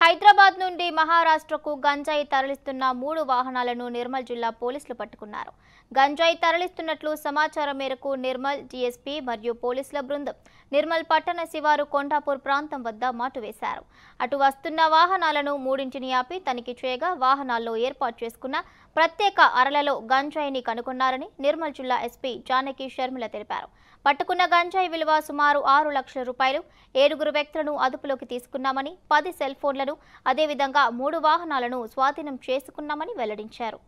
హైదరాబాద్ నుండి మహారాష్ట్రకు గంజాయి తరలిస్తున్న మూడు వాహనాలను నిర్మల్ జిల్లా పోలీసులు పట్టుకున్నారు గంజాయి తరలిస్తున్నట్లు సమాచారం మేరకు నిర్మల్ డీఎస్పీ మరియు పోలీసుల బృందం నిర్మల్ పట్టణ శివారు కొండాపూర్ ప్రాంతం వద్ద మాటు వేశారు అటు వస్తున్న వాహనాలను మూడింటిని ఆపి తనిఖీ చేయగా వాహనాల్లో ఏర్పాటు చేసుకున్న ప్రత్యేక అరలలో గంజాయిని కనుగొన్నారని నిర్మల్ జిల్లా ఎస్పీ జానకి షర్మిల తెలిపారు పట్టుకున్న గంజాయి విలువ సుమారు ఆరు లక్షల రూపాయలు ఏడుగురు వ్యక్తులను అదుపులోకి తీసుకున్నామని పది సెల్ ఫోన్లను అదేవిధంగా మూడు వాహనాలను స్వాధీనం చేసుకున్నామని వెల్లడించారు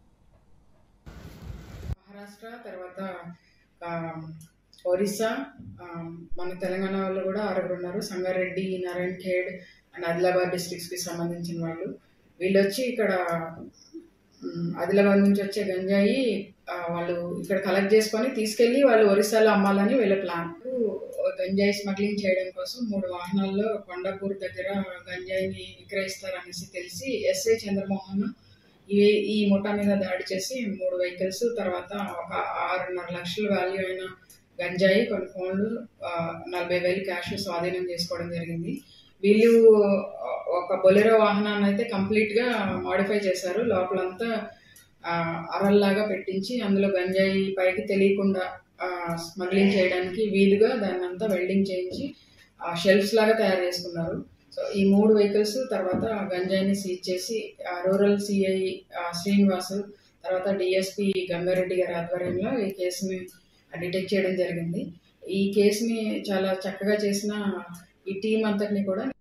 మహారాష్ట్ర తర్వాత ఆ, ఒరిస్సా ఆ, మన తెలంగాణ వాళ్ళు కూడా ఆరుగురు ఉన్నారు సంగారెడ్డి నారాయణ్ ఖేడ్ అండ్ ఆదిలాబాద్ డిస్ట్రిక్ట్స్కి సంబంధించిన వాళ్ళు వీళ్ళు వచ్చి ఇక్కడ మ్, ఆదిలాబాద్ నుంచి వచ్చే గంజాయి ఆ, వాళ్ళు ఇక్కడ కలెక్ట్ చేసుకొని తీసుకెళ్ళి వాళ్ళు ఒరిస్సాలో అమ్మాలని వీళ్ళ ప్లాన్ గంజాయి స్మగ్లింగ్ చేయడం కోసం మూడు వాహనాల్లో కొండాపూర్ దగ్గర గంజాయిని విక్రయిస్తారనేసి తెలిసి ఎస్ఐ చంద్రమోహన్ ఈ ఈ ముఠా మీద దాడి చేసి మూడు వెహికల్స్ తర్వాత ఒక ఆరున్నర లక్షల వాల్యూ అయిన గంజాయి కొన్ని ఫోన్లు ఆ, నలభై వేలు క్యాష్ స్వాధీనం చేసుకోవడం జరిగింది వీళ్ళు ఆ, ఒక బొలెరో వాహనాన్ని అయితే కంప్లీట్గా మాడిఫై చేశారు లోపలంతా ఆ, అరల్లాగా పెట్టించి అందులో గంజాయి పైకి తెలియకుండా స్మగ్లింగ్ చేయడానికి వీలుగా దాన్ని అంతా వెల్డింగ్ చేయించి షెల్ఫ్స్ లాగా తయారు చేసుకున్నారు సో ఈ మూడు వెహికల్స్ తర్వాత గంజాయిని సీజ్ చేసి ఆ, రూరల్ సిఐ శ్రీనివాస్ తర్వాత డిఎస్పి గంగారెడ్డి గారి ఆధ్వర్యంలో ఈ కేసుని డిటెక్ట్ చేయడం జరిగింది ఈ కేసుని చాలా చక్కగా చేసిన ఈ టీం అంతటిని కూడా